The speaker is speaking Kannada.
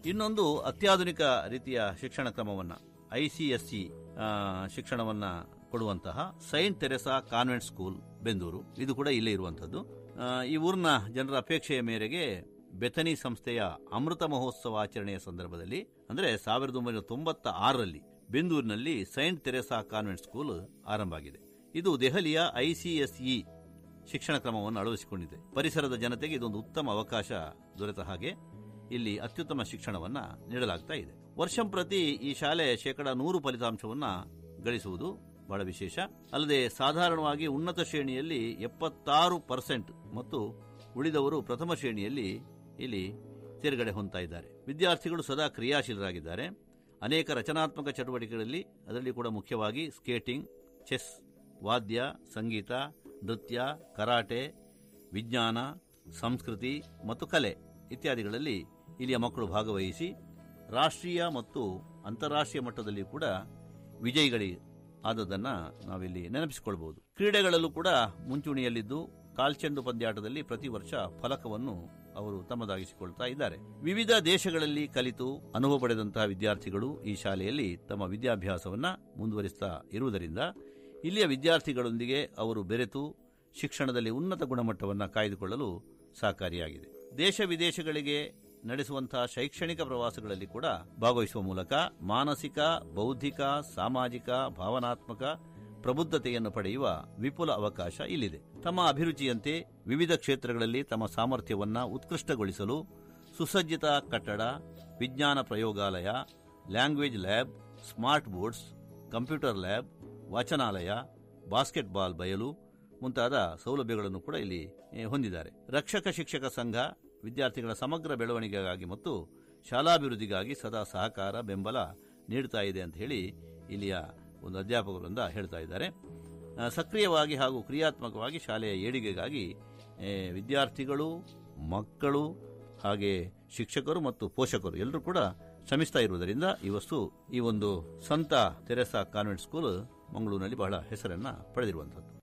ಇನ್ನೊಂದು ಅತ್ಯಾಧುನಿಕ ರೀತಿಯ ಶಿಕ್ಷಣ ಕ್ರಮವನ್ನ ಐಸಿಎಸ್ಸಿ ಶಿಕ್ಷಣವನ್ನ ಕೊಡುವಂತಹ Saint Teresa convent school Bendur ಇದು ಕೂಡ ಇಲ್ಲೇ ಇರುವಂತದ್ದು ಆ, ಈ ಊರಿನ ಜನರ ಅಪೇಕ್ಷೆಯ ಮೇರೆಗೆ ಬೆಥನಿ ಸಂಸ್ಥೆಯ ಅಮೃತ ಮಹೋತ್ಸವ ಆಚರಣೆಯ ಸಂದರ್ಭದಲ್ಲಿ ಅಂದ್ರೆ ಸಾವಿರದ ಒಂಬೈನೂರ ತೊಂಬತ್ತ ಆರರಲ್ಲಿ ಬೆಂದೂರಿನಲ್ಲಿ ಸೈಂಟ್ ತೆರೆಸಾ ಕಾನ್ವೆಂಟ್ ಸ್ಕೂಲ್ ಆರಂಭ ಆಗಿದೆ ಇದು ದೆಹಲಿಯ ಐಸಿಎಸ್ಇ ಶಿಕ್ಷಣ ಕ್ರಮವನ್ನು ಅಳವಡಿಸಿಕೊಂಡಿದೆ ಪರಿಸರದ ಜನತೆಗೆ ಇದೊಂದು ಉತ್ತಮ ಅವಕಾಶ ದೊರೆತ ಹಾಗೆ ಇಲ್ಲಿ ಅತ್ಯುತ್ತಮ ಶಿಕ್ಷಣವನ್ನ ನೀಡಲಾಗ್ತಾ ಇದೆ ವರ್ಷಂಪ್ರತಿ ಈ ಶಾಲೆ ಶೇಕಡ ನೂರು ಫಲಿತಾಂಶವನ್ನ ಗಳಿಸುವುದು ಬಹಳ ವಿಶೇಷ ಅಲ್ಲದೆ ಸಾಧಾರಣವಾಗಿ ಉನ್ನತ ಶ್ರೇಣಿಯಲ್ಲಿ ಎಪ್ಪತ್ತಾರು ಪರ್ಸೆಂಟ್ ಮತ್ತು ಉಳಿದವರು ಪ್ರಥಮ ಶ್ರೇಣಿಯಲ್ಲಿ ಇಲ್ಲಿ ತೇರ್ಗಡೆ ಹೊಂದ್ತಾ ಇದ್ದಾರೆ ವಿದ್ಯಾರ್ಥಿಗಳು ಸದಾ ಕ್ರಿಯಾಶೀಲರಾಗಿದ್ದಾರೆ ಅನೇಕ ರಚನಾತ್ಮಕ ಚಟುವಟಿಕೆಗಳಲ್ಲಿ ಅದರಲ್ಲಿ ಕೂಡ ಮುಖ್ಯವಾಗಿ ಸ್ಕೇಟಿಂಗ್ ಚೆಸ್ ವಾದ್ಯ ಸಂಗೀತ ನೃತ್ಯ ಕರಾಟೆ ವಿಜ್ಞಾನ ಸಂಸ್ಕೃತಿ ಮತ್ತು ಕಲೆ ಇತ್ಯಾದಿಗಳಲ್ಲಿ ಇಲ್ಲಿಯ ಮಕ್ಕಳು ಭಾಗವಹಿಸಿ ರಾಷ್ಟ್ರೀಯ ಮತ್ತು ಅಂತಾರಾಷ್ಟ್ರೀಯ ಮಟ್ಟದಲ್ಲಿ ಕೂಡ ವಿಜಯಿಗಳಿ ಆದದನ್ನ ನಾವಿಲ್ಲಿ ನೆನಪಿಸಿಕೊಳ್ಬಹುದು ಕ್ರೀಡೆಗಳಲ್ಲೂ ಕೂಡ ಮುಂಚೂಣಿಯಲ್ಲಿದ್ದು ಕಾಲ್ಚೆಂಡು ಪಂದ್ಯಾಟದಲ್ಲಿ ಪ್ರತಿ ವರ್ಷ ಫಲಕವನ್ನು ಅವರು ತಮ್ಮದಾಗಿಸಿಕೊಳ್ತಾ ಇದ್ದಾರೆ ವಿವಿಧ ದೇಶಗಳಲ್ಲಿ ಕಲಿತು ಅನುಭವ ಪಡೆದಂತಹ ವಿದ್ಯಾರ್ಥಿಗಳು ಈ ಶಾಲೆಯಲ್ಲಿ ತಮ್ಮ ವಿದ್ಯಾಭ್ಯಾಸವನ್ನ ಮುಂದುವರಿಸ್ತಾ ಇರುವುದರಿಂದ ಇಲ್ಲಿಯ ವಿದ್ಯಾರ್ಥಿಗಳೊಂದಿಗೆ ಅವರು ಬೆರೆತು ಶಿಕ್ಷಣದಲ್ಲಿ ಉನ್ನತ ಗುಣಮಟ್ಟವನ್ನು ಕಾಯ್ದುಕೊಳ್ಳಲು ಸಹಕಾರಿಯಾಗಿದೆ ದೇಶ ವಿದೇಶಗಳಿಗೆ ನಡೆಸುವಂತಹ ಶೈಕ್ಷಣಿಕ ಪ್ರವಾಸಗಳಲ್ಲಿ ಕೂಡ ಭಾಗವಹಿಸುವ ಮೂಲಕ ಮಾನಸಿಕ ಬೌದ್ಧಿಕ ಸಾಮಾಜಿಕ ಭಾವನಾತ್ಮಕ ಪ್ರಬುದ್ಧತೆಯನ್ನು ಪಡೆಯುವ ವಿಪುಲ ಅವಕಾಶ ಇಲ್ಲಿದೆ ತಮ್ಮ ಅಭಿರುಚಿಯಂತೆ ವಿವಿಧ ಕ್ಷೇತ್ರಗಳಲ್ಲಿ ತಮ್ಮ ಸಾಮರ್ಥ್ಯವನ್ನ ಉತ್ಕೃಷ್ಟಗೊಳಿಸಲು ಸುಸಜ್ಜಿತ ಕಟ್ಟಡ ವಿಜ್ಞಾನ ಪ್ರಯೋಗಾಲಯ language lab smart boards computer lab ವಾಚನಾಲಯ ಬಾಸ್ಕೆಟ್ಬಾಲ್ ಬಯಲು ಮುಂತಾದ ಸೌಲಭ್ಯಗಳನ್ನು ಕೂಡ ಇಲ್ಲಿ eh, ಹೊಂದಿದ್ದಾರೆ ರಕ್ಷಕ ಶಿಕ್ಷಕ ಸಂಘ ವಿದ್ಯಾರ್ಥಿಗಳ ಸಮಗ್ರ ಬೆಳವಣಿಗೆಗಾಗಿ ಮತ್ತು ಶಾಲಾಭಿವೃದ್ಧಿಗಾಗಿ ಸದಾ ಸಹಕಾರ ಬೆಂಬಲ ನೀಡುತ್ತಾ ಇದೆ ಅಂತ ಹೇಳಿ ಇಲ್ಲಿಯ ಒಂದು ಅಧ್ಯಾಪಕರಿಂದ ಹೇಳ್ತಾ ಇದ್ದಾರೆ ಆ, ಸಕ್ರಿಯವಾಗಿ ಹಾಗೂ ಕ್ರಿಯಾತ್ಮಕವಾಗಿ ಶಾಲೆಯ ಏಳಿಗೆಗಾಗಿ ಏ, ವಿದ್ಯಾರ್ಥಿಗಳು ಮಕ್ಕಳು ಹಾಗೆ ಶಿಕ್ಷಕರು ಮತ್ತು ಪೋಷಕರು ಎಲ್ಲರೂ ಕೂಡ ಶ್ರಮಿಸ್ತಾ ಇರುವುದರಿಂದ ಈ ವಸ್ತು ಈ ಒಂದು ಸಂತ ತೆರೆಸಾ ಕಾನ್ವೆಂಟ್ ಸ್ಕೂಲ್ ಮಂಗಳೂರಿನಲ್ಲಿ ಬಹಳ ಹೆಸರನ್ನ ಪಡೆದಿರುವಂತದ್ದು